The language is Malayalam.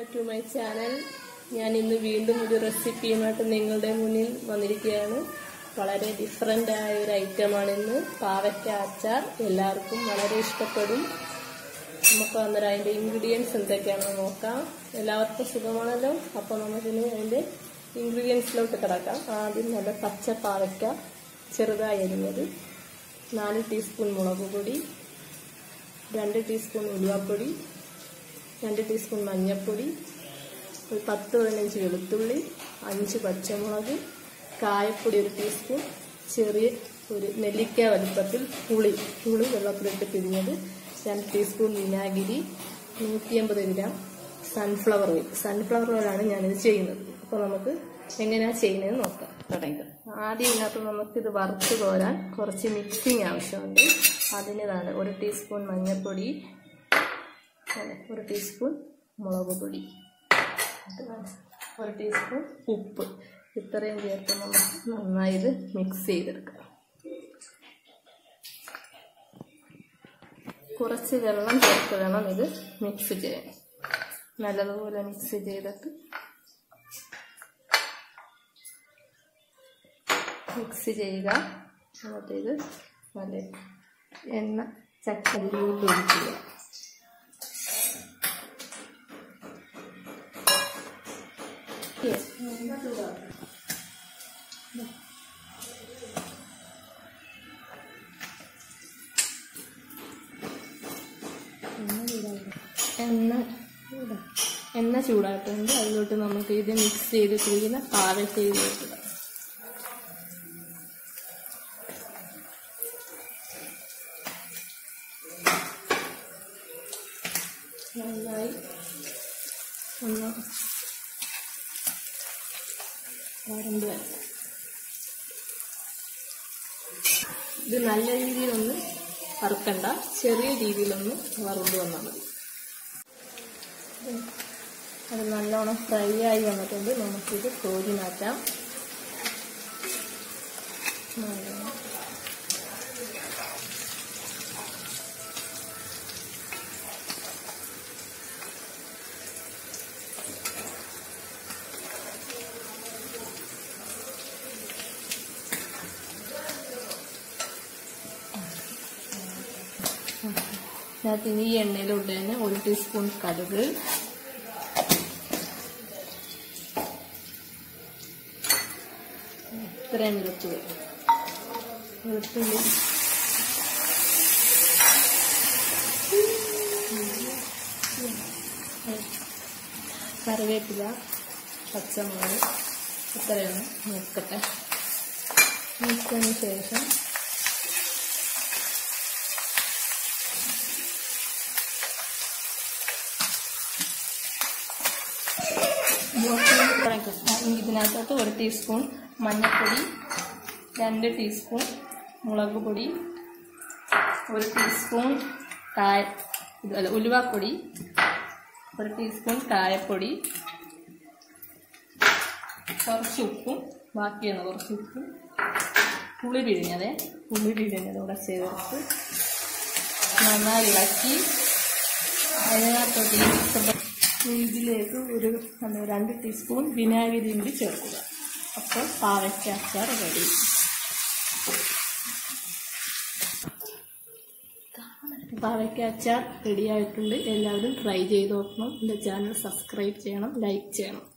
ടു മൈ ചാനൽ ഞാൻ ഇന്ന് വീണ്ടും ഒരു റെസിപ്പിയുമായിട്ട് നിങ്ങളുടെ മുന്നിൽ വന്നിരിക്കുകയാണ് വളരെ ഡിഫറെൻ്റ് ആയ ഒരു ഐറ്റമാണ് ഇന്ന് പാവയ്ക്ക അച്ചാർ എല്ലാവർക്കും വളരെ ഇഷ്ടപ്പെടും നമുക്ക് അന്നേരം അതിൻ്റെ ഇൻഗ്രീഡിയൻസ് എന്തൊക്കെയാണെന്ന് നോക്കാം എല്ലാവർക്കും സുഖമാണല്ലോ അപ്പോൾ നമുക്കിനി അതിൻ്റെ ഇൻഗ്രീഡിയൻസിലോട്ട് കിടക്കാം ആദ്യം നല്ല പച്ച പാവയ്ക്ക ചെറുതായി അരിഞ്ഞത് നാല് ടീസ്പൂൺ മുളക് പൊടി രണ്ട് ടീസ്പൂൺ ഉലുവാപ്പൊടി രണ്ട് ടീസ്പൂൺ മഞ്ഞൾപ്പൊടി ഒരു പത്ത് പതിനഞ്ച് വെളുത്തുള്ളി അഞ്ച് പച്ചമുളക് കായപ്പൊടി ഒരു ടീസ്പൂൺ ചെറിയ ഒരു നെല്ലിക്ക വലുപ്പത്തിൽ പുളി പുളി വെള്ളത്തിലിട്ട് പിഴിഞ്ഞത് രണ്ട് ടീസ്പൂൺ വിനാഗിരി നൂറ്റി അമ്പത് ഗ്രാം സൺഫ്ലവർ ഓയിൽ സൺഫ്ലവർ ഓയിലാണ് ഞാനിത് ചെയ്യുന്നത് അപ്പോൾ നമുക്ക് എങ്ങനെയാണ് ചെയ്യുന്നതെന്ന് നോക്കാം തുടങ്ങിയത് ആദ്യം ഇതിനകത്ത് നമുക്കിത് വറുത്ത് കോരാൻ കുറച്ച് മിക്സിങ് ആവശ്യമുണ്ട് അതിന് താഴെ ഒരു ടീസ്പൂൺ മഞ്ഞൾപ്പൊടി അതെ, ഒരു ടീസ്പൂൺ മുളക് പൊടി ഒരു ടീസ്പൂൺ ഉപ്പ് ഇത്രയും ചേർത്ത് നമുക്ക് നന്നായി ഇത് മിക്സ് ചെയ്തെടുക്കാം കുറച്ച് വെള്ളം ചേർത്ത് വേണം ഇത് മിക്സ് ചെയ്യാൻ നല്ലതുപോലെ മിക്സ് ചെയ്തിട്ട് മിക്സ് ചെയ്യുക എന്നിട്ട് ഇത് നല്ല എണ്ണ ചക്കല്ലിലോട്ട് ഒഴിക്കുക എണ്ണ എണ്ണ ചൂടായിട്ടുണ്ട് അതിലോട്ട് നമുക്ക് ഇത് മിക്സ് ചെയ്ത് കുഴിക്കുന്ന പാവയ്ക്ക ഇതിലോട്ട് ഇടാം നന്നായി ഒന്ന് വരണ്ട് വരാം ഇത് നല്ല രീതിയിലൊന്ന് വറുക്കണ്ട ചെറിയ രീതിയിലൊന്ന് വറുത്ത് വന്നാൽ മതി അത് നല്ലോണം ഫ്രൈ ആയി വന്നിട്ടുണ്ട് നമുക്കിത് കോരി മാറ്റാം നല്ലോണം ഇതിനകത്ത് ഇനി ഈ എണ്ണയിലോട്ട് തന്നെ ഒരു ടീസ്പൂൺ കടുക് ഇത്രയും വെളുത്തുള്ളി വെളുത്തുള്ളി കറിവേപ്പില പച്ചമുളക് ഇത്രയാണ് നോക്കട്ടെ മൂത്തതിന് ശേഷം ഇതിനകത്തോട്ട് ഒരു ടീസ്പൂൺ മഞ്ഞൾപ്പൊടി രണ്ട് ടീസ്പൂൺ മുളക് പൊടി ഒരു ടീസ്പൂൺ കായ ഇത് അല്ല ഉലുവാപ്പൊടി ഒരു ടീസ്പൂൺ കായപ്പൊടി കുറച്ച് ഉപ്പും ബാക്കിയാണ് കുറച്ച് ഉപ്പും പുളി പിഴിഞ്ഞത് പുളി പിഴിഞ്ഞത് കൂടെ ചേർത്ത് നന്നായി ഇളക്കി അതിനകത്തോട്ട് ഇതിലേക്ക് ഒരു എന്താ, രണ്ട് ടീസ്പൂൺ വിനാഗിരിയും കൂടി ചേർക്കുക അപ്പോൾ പാവയ്ക്ക അച്ചാർ റെഡി പാവയ്ക്ക അച്ചാർ റെഡി ആയിട്ടുണ്ട് എല്ലാവരും ട്രൈ ചെയ്ത് നോക്കണം എൻ്റെ ചാനൽ സബ്സ്ക്രൈബ് ചെയ്യണം ലൈക്ക് ചെയ്യണം